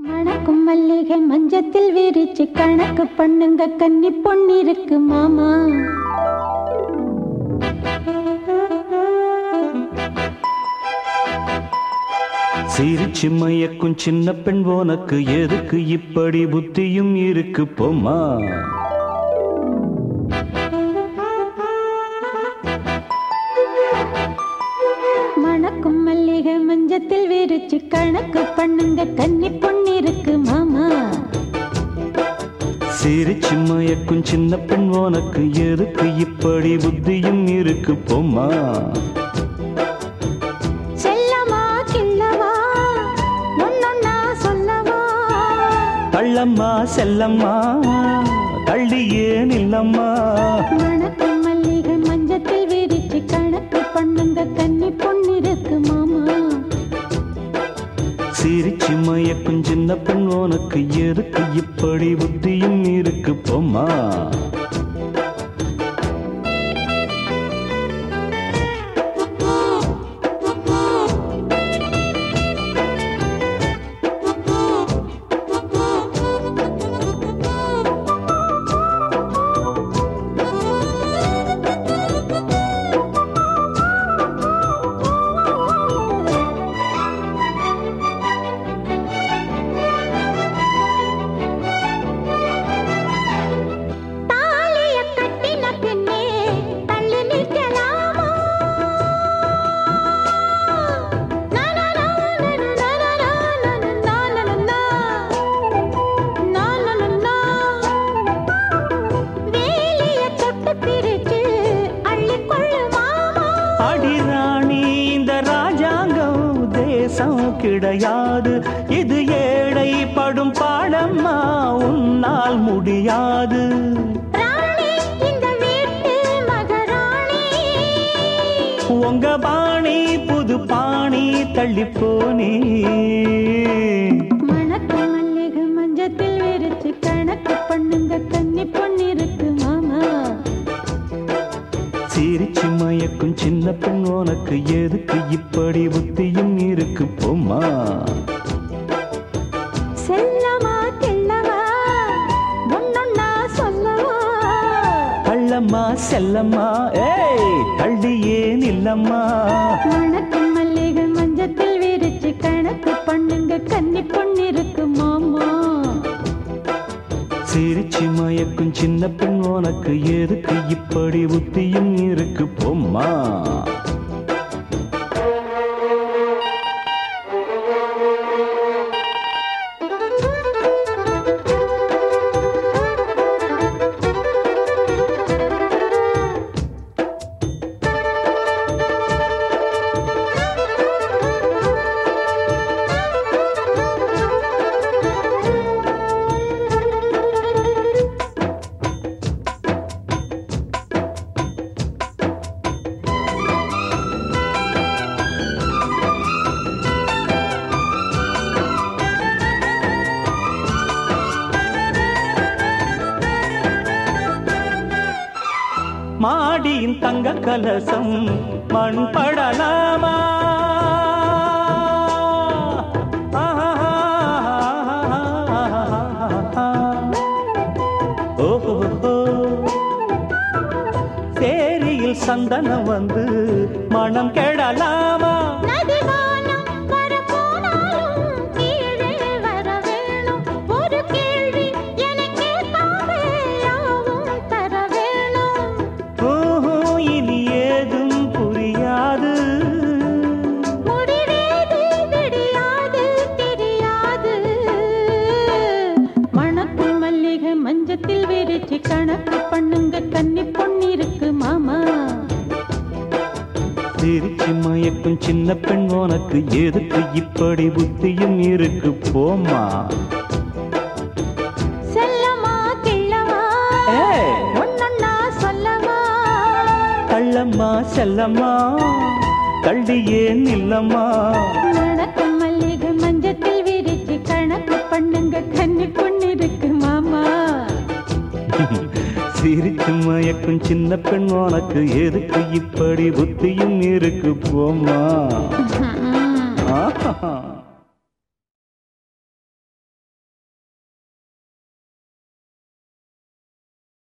மணக்கும் மல்லிகை மஞ்சத்தில் விரிச்சு கணக்கு பண்ணுங்க கன்னி பொன்னிருக்கு மாமா சிரிச்சு மயக்கும் சின்ன பெண் உனக்கு எதுக்கு இப்படி புத்தியும் இருக்கு போமா மணக்கும் மல்லிகை மஞ்சத்தில் விரிச்சு கணக்கு பண்ணுங்க கன்னி பொன்னிருக்கு மாமா சிரிச்சு மயக்கும் சின்ன பெண் உனக்கு எதுக்கு இப்படி புத்தியும் இருக்கு போமா செல்லமா கிள்ளவா ஒன்னொன்னா சொல்லவா கள்ளம்மா செல்லம்மா கள்ளி ஏன் இல்லம்மா மணக்கும் மல்லிகை மஞ்சத்தில் விரிச்சு கணக்கு பண்ணுங்க கன்னி பொன்னிருக்கு மாமா சிரிச்சு மயக்கும் சின்ன பெண் உனக்கு எதுக்கு இப்படி புத்தியும் இருக்கு போமா தாலிய கட்டின பின்னே தள்ளி நிற்கலாமா வேலிய தொட்டு பிரிச்சு அள்ளிக்கொள்ளு மாமா அடிராணி இந்த ராஜாங்கம் தேசம் கிடையாது இது ஏழை படும் பாடம்மா உன்னால் முடியாது ராணி இந்த வீட்டு மகராணி உங்க பாணி புது பாணி தள்ளி போனே மணக்கு மல்லிகை மஞ்சத்தில் விரிச்சு கணக்கு பண்ணுங்க கன்னி பொன்னிருக்கு மாமா சிரிச்சு மயக்கும் சின்ன பெண் உனக்கு எதுக்கு இப்படி புத்தியும் இருக்கு போமா செல்லமா கிள்ளவா ஒன்னொன்னா சொல்லவா கள்ளம்மா செல்லம்மா ஏய் கள்ளி ஏன் இல்லம்மா மணக்கு மல்லிகை மஞ்சத்தில் விரிச்சு கணக்கு பண்ணுங்க கன்னி பொன்னிருக்கு மாமா சிரிச்சு மயக்கும் சின்ன பெண் உனக்கு எதுக்கு இப்படி புத்தியும் இருக்கு போம்மா மாடியின் தங்க கலசம் மண் படலாமா ஓஹோ சேரியில் சந்தனம் வந்து மனம் கெடலாமா நதிவானம் வரப்போனாலும் கீழே வர வேணும். ஒரு கேள்வி எனக்கு கேட்காம யாவும் தர வேணும். ஓஹோ இனி ஏதும் புரியாது முடிவேது விடியாது தெரியாது. மணக்கும் மல்லிகை மஞ்சத்தில் விரிச்சு கணக்கு பண்ணுங்க கன்னி பொன்னிருக்கு மாமா சிரிச்சு மயக்கும் சின்ன பெண் உனக்கு எதுக்கு இப்படி புத்தியும் இருக்கு போமா செல்லமா கிள்ளவா ஏய். ஒன்னொன்னா சொல்லவா கள்ளம்மா செல்லம்மா கள்ளி ஏன் இல்லம்மா நடக்கும் மல்லிகை மஞ்சத்தில் விரிச்சு கணக்கு பண்ணுங்க கன்னி பொண்ணிருக்கு மாமா சிரிச்சு மயக்கும் சின்ன பெண் உனக்கு எதுக்கு இப்படி புத்தியும் இருக்கு போமா ஆஹா